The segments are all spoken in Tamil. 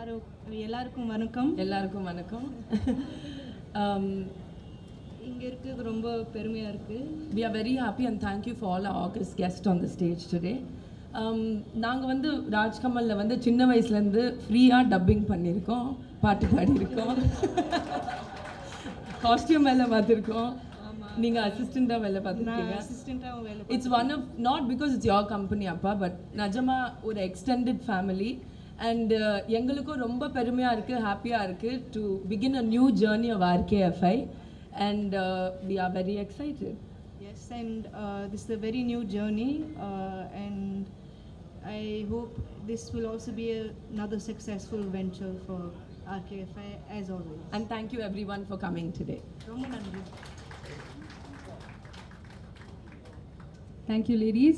எல்லாரும் எல்லாருக்கும் வணக்கம் எல்லாருக்கும் வணக்கம் um, இங்க இருக்கிறது ரொம்ப பெருமையா இருக்கு we are very happy and thank you for all our august guests on the stage today um, நாங்கள் வந்து ராஜ்கமலில் வந்து சின்ன வயசுலேருந்து ஃப்ரீயாக டப்பிங் பண்ணியிருக்கோம் பாட்டு பாடியிருக்கோம் காஸ்டியூம் வேலை பார்த்துருக்கோம் நீங்கள் அசிஸ்டண்ட்டாக வேலை பார்த்துருக்கீங்க அசிஸ்டண்டாக வேலை it's one of not because it's your company அப்பா பட் நிஜமா ஒரு எக்ஸ்டெண்டட் ஃபேமிலி அண்ட் எங்களுக்கும் ரொம்ப பெருமையாக இருக்குது ஹாப்பியாக இருக்குது to begin a new journey of RKFI and we are very excited yes and this is a very new journey uh, and I hope this will also be a, another successful venture for RKFI as always. And thank you everyone for coming today ரொம்ப நன்றி Thank you, ladies.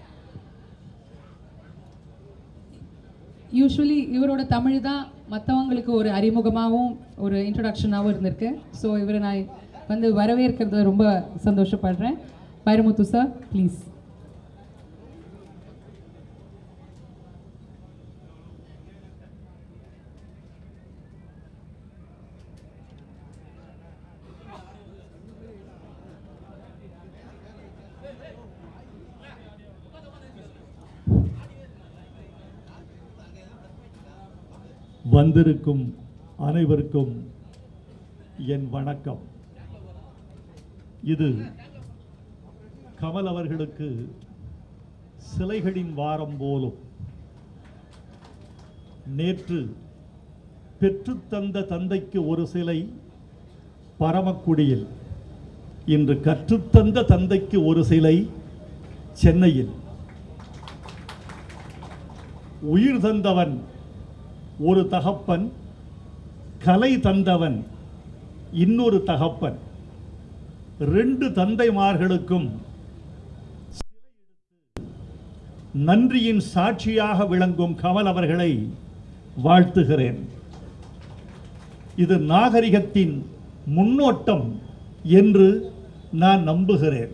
யூஸ்வலி இவரோட தமிழ் தான் மற்றவங்களுக்கு ஒரு அறிமுகமாகவும் ஒரு இன்ட்ரடக்ஷனாகவும் இருந்திருக்கு ஸோ இவரை நான் வந்து வரவேற்கிறதுல ரொம்ப சந்தோஷப்படுறேன் வைரமுத்து சார் ப்ளீஸ் வந்திருக்கும் அனைவருக்கும் என் வணக்கம் இது கமல் அவர்களுக்கு சிலைகளின் வாரம் போலும் நேற்று பெற்றுத்தந்த தந்தைக்கு ஒரு சிலை பரமக்குடியில் இன்று கற்றுத்தந்த தந்தைக்கு ஒரு சிலை சென்னையில் உயிர் தந்தவன் ஒரு தகப்பன் கலை தந்தவன் இன்னொரு தகப்பன் ரெண்டு தந்தைமார்களுக்கும் நன்றியின் சாட்சியாக விளங்கும் கமல் அவர்களை வாழ்த்துகிறேன் இது நாகரிகத்தின் முன்னோட்டம் என்று நான் நம்புகிறேன்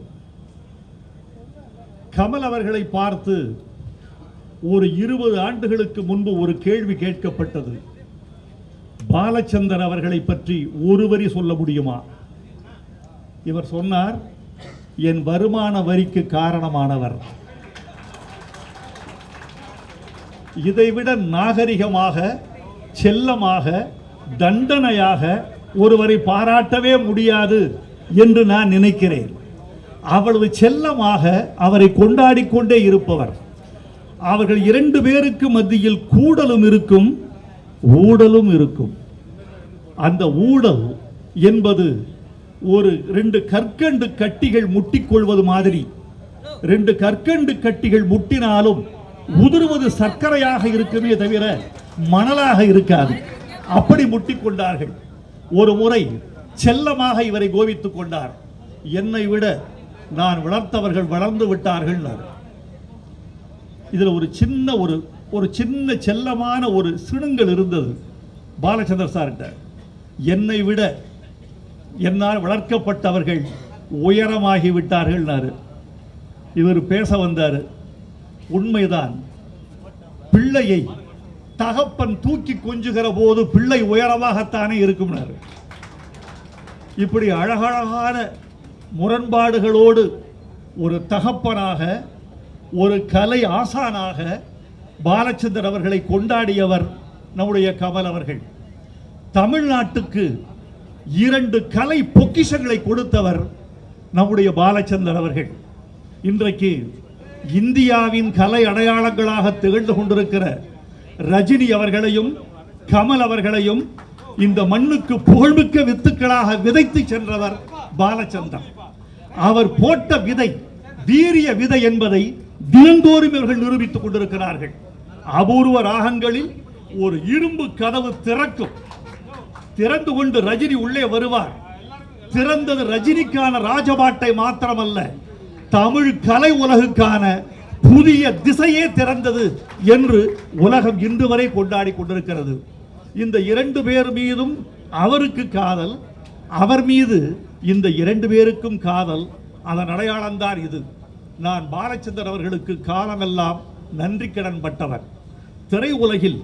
கமல் அவர்களை பார்த்து ஒரு இருபது ஆண்டுகளுக்கு முன்பு ஒரு கேள்வி கேட்கப்பட்டது பாலச்சந்தர் அவர்களை பற்றி ஒரு வரி சொல்ல முடியுமா இவர் சொன்னார் என் வருமான வரிக்கு காரணமானவர் இதைவிட நாகரிகமாக செல்லமாக தண்டனையாக ஒருவரை பாராட்டவே முடியாது என்று நான் நினைக்கிறேன் அவ்வளவு செல்லமாக அவரை கொண்டாடிக் கொண்டே இருப்பவர் அவர்கள் இரண்டு பேருக்கு மத்தியில் கூடலும் இருக்கும் ஊடலும் இருக்கும் அந்த ஊடல் என்பது ஒரு ரெண்டு கற்கண்டு கட்டிகள் முட்டிக்கொள்வது மாதிரி ரெண்டு கற்கண்டு கட்டிகள் முட்டினாலும் உதிர்வது சர்க்கரையாக இருக்குமே தவிர மணலாக இருக்காது அப்படி முட்டிக்கொண்டார்கள் ஒரு முறை செல்லமாக இவரை கோபித்துக் கொண்டார் என்னை விட நான் வளர்த்தவர்கள் வளர்ந்து விட்டார்கள் இதுல ஒரு சின்ன ஒரு ஒரு சின்ன செல்லமான ஒரு சிணுங்கல் இருந்தது பாலச்சந்தர் சார்கிட்ட என்னை விட என்னால் வளர்க்கப்பட்டவர்கள் உயரமாகி விட்டார்கள்னாரு இவர் பேச வந்தார் உண்மைதான் பிள்ளையை தகப்பன் தூக்கி கொஞ்சுகிற போது பிள்ளை உயரமாகத்தானே இருக்கும்னாரு இப்படி அழகழகான முரண்பாடுகளோடு ஒரு தகப்பனாக ஒரு கலை ஆசானாக பாலச்சந்தர் அவர்களை கொண்டாடியவர் நம்முடைய கமல் அவர்கள் தமிழ்நாட்டுக்கு இரண்டு கலை பொக்கிஷங்களை கொடுத்தவர் நம்முடைய பாலச்சந்தர் அவர்கள் இன்றைக்கு இந்தியாவின் கலை அடையாளங்களாக திகழ்ந்து கொண்டிருக்கிற ரஜினி அவர்களையும் கமல் அவர்களையும் இந்த மண்ணுக்கு புகழ்மிக்க வித்துக்களாக விதைத்து சென்றவர் பாலச்சந்தர் அவர் போட்ட விதை வீரிய விதை என்பதை தினந்தோறும் இவர்கள் நிரூபித்துக் கொண்டிருக்கிறார்கள் அபூர்வ ராகங்களில் ஒரு இரும்பு கதவு திறக்கும் திறந்து கொண்டு ரஜினி உள்ளே வருவார் திறந்தது ரஜினிக்கான ராஜபாட்டை மாத்திரமல்ல தமிழ் கலை உலகுக்கான புதிய திசையே திறந்தது என்று உலகம் இன்று வரை கொண்டாடி கொண்டிருக்கிறது இந்த இரண்டு பேர் மீதும் அவருக்கு காதல் அவர் மீது இந்த இரண்டு பேருக்கும் காதல் அதன் அடையாளம்தான் இது நான் பாலச்சந்தர் அவர்களுக்கு காலமெல்லாம் நன்றி கடன் பட்டவர் திரை உலகில்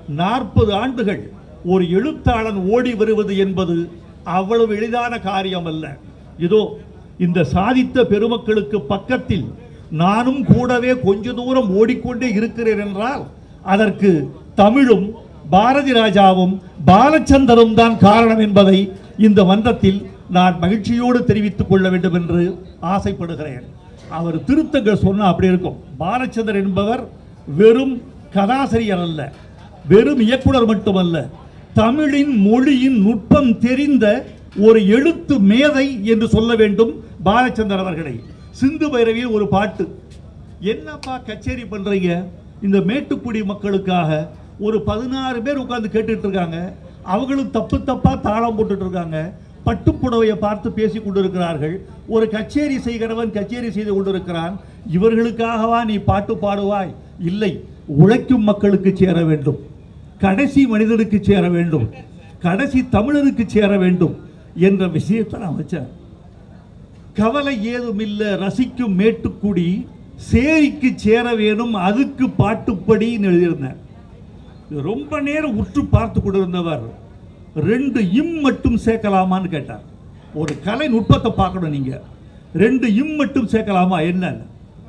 நாற்பது ஆண்டுகள் ஒரு எழுத்தாளன் ஓடி வருவது என்பது அவ்வளவு எளிதான காரியம் அல்ல இதோ இந்த சாதித்த பெருமக்களுக்கு பக்கத்தில் நானும் கூடவே கொஞ்ச தூரம் ஓடிக்கொண்டே இருக்கிறேன் என்றால் அதற்கு தமிழும் பாரதி ராஜாவும் பாலச்சந்தரும் தான் காரணம் என்பதை இந்த மன்றத்தில் நான் மகிழ்ச்சியோடு தெரிவித்துக் கொள்ள வேண்டும் என்று ஆசைப்படுகிறேன் அவர் திருத்தங்கள் சொன்னா அப்படி இருக்கும் பாலச்சந்தர் என்பவர் வெறும் கதாசிரியர் அல்ல வெறும் இயக்குனர் மட்டுமல்ல தமிழின் மொழியின் நுட்பம் தெரிந்த ஒரு எழுத்து மேதை என்று சொல்ல வேண்டும் பாலச்சந்தர் அவர்களை சிந்து பைரவியில் ஒரு பாட்டு என்னப்பா கச்சேரி பண்றீங்க இந்த மேட்டுக்குடி மக்களுக்காக ஒரு பதினாறு பேர் உட்கார்ந்து கேட்டுட்டு இருக்காங்க அவங்களும் தப்பு தப்பா தாளம் போட்டுட்டு இருக்காங்க பட்டுப்புடவையை பார்த்து பேசி கொண்டிருக்கிறார்கள் ஒரு கச்சேரி செய்கிறவன் கச்சேரி செய்து கொண்டிருக்கிறான் இவர்களுக்காகவா நீ பாட்டு பாடுவாய் இல்லை உழைக்கும் மக்களுக்கு சேர வேண்டும் கடைசி மனிதனுக்கு சேர வேண்டும் கடைசி தமிழருக்கு சேர வேண்டும் என்ற விஷயத்தை நான் வச்சேன் கவலை ஏதுமில்ல ரசிக்கும் மேட்டுக்குடி சேரிக்கு சேர வேணும் அதுக்கு பாட்டுப்படின்னு எழுதியிருந்தேன் இது ரொம்ப நேரம் உற்று பார்த்து கொண்டிருந்தவர் ரெண்டு இம் மட்டும் சேர்க்கலாமான்னு கேட்டார் ஒரு கலை நுட்பத்தை பார்க்கணும் நீங்க ரெண்டு இம் மட்டும் சேர்க்கலாமா என்னன்னு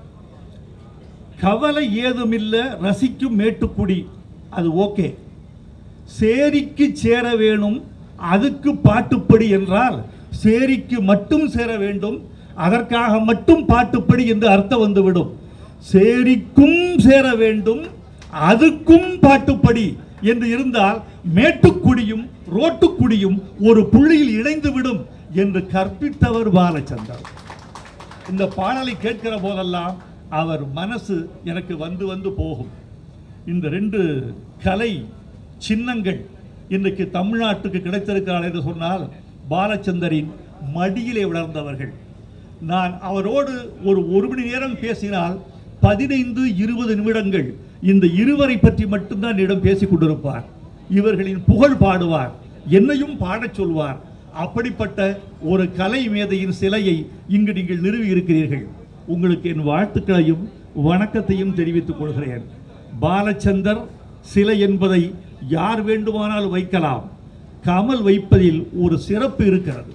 கவலை ஏதுமில்ல ரசிக்கும் மேட்டுக்குடி அது ஓகே சேரிக்கு சேர வேணும் அதுக்கு பாட்டுப்படி என்றால் சேரிக்கு மட்டும் சேர வேண்டும் அதற்காக மட்டும் பாட்டுப்படி என்று அர்த்தம் வந்துவிடும் சேரிக்கும் சேர வேண்டும் அதுக்கும் பாட்டுப்படி என்று இருந்தால் மேட்டுக்குடியும் ரோட்டுக்குடியும் ஒரு புள்ளியில் இணைந்து விடும் என்று கற்பித்தவர் பாலச்சந்தர் இந்த பாடலை கேட்கிற போதெல்லாம் அவர் மனசு எனக்கு வந்து வந்து போகும் இந்த ரெண்டு கலை சின்னங்கள் இன்றைக்கு தமிழ்நாட்டுக்கு கிடைத்திருக்கிறார் என்று சொன்னால் பாலச்சந்தரின் மடியிலே வளர்ந்தவர்கள் நான் அவரோடு ஒரு ஒரு மணி நேரம் பேசினால் பதினைந்து இருபது நிமிடங்கள் இந்த இருவரை பற்றி மட்டும்தான் இடம் பேசிக் கொண்டிருப்பார் இவர்களின் புகழ் பாடுவார் என்னையும் பாடச் சொல்வார் அப்படிப்பட்ட ஒரு கலை மேதையின் சிலையை இங்கு நீங்கள் நிறுவி இருக்கிறீர்கள் உங்களுக்கு என் வாழ்த்துக்களையும் வணக்கத்தையும் தெரிவித்துக் கொள்கிறேன் பாலச்சந்தர் சிலை என்பதை யார் வேண்டுமானால் வைக்கலாம் கமல் வைப்பதில் ஒரு சிறப்பு இருக்கிறது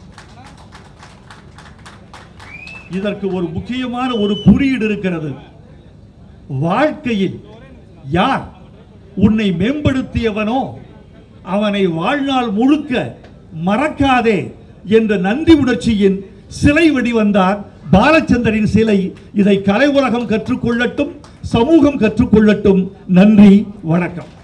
இதற்கு ஒரு முக்கியமான ஒரு குறியீடு இருக்கிறது வாழ்க்கையில் யார் உன்னை மேம்படுத்தியவனோ அவனை வாழ்நாள் முழுக்க மறக்காதே என்ற நன்றி உணர்ச்சியின் சிலை வடிவந்தார் பாலச்சந்தரின் சிலை இதை கலை உலகம் கற்றுக்கொள்ளட்டும் சமூகம் கற்றுக்கொள்ளட்டும் நன்றி வணக்கம்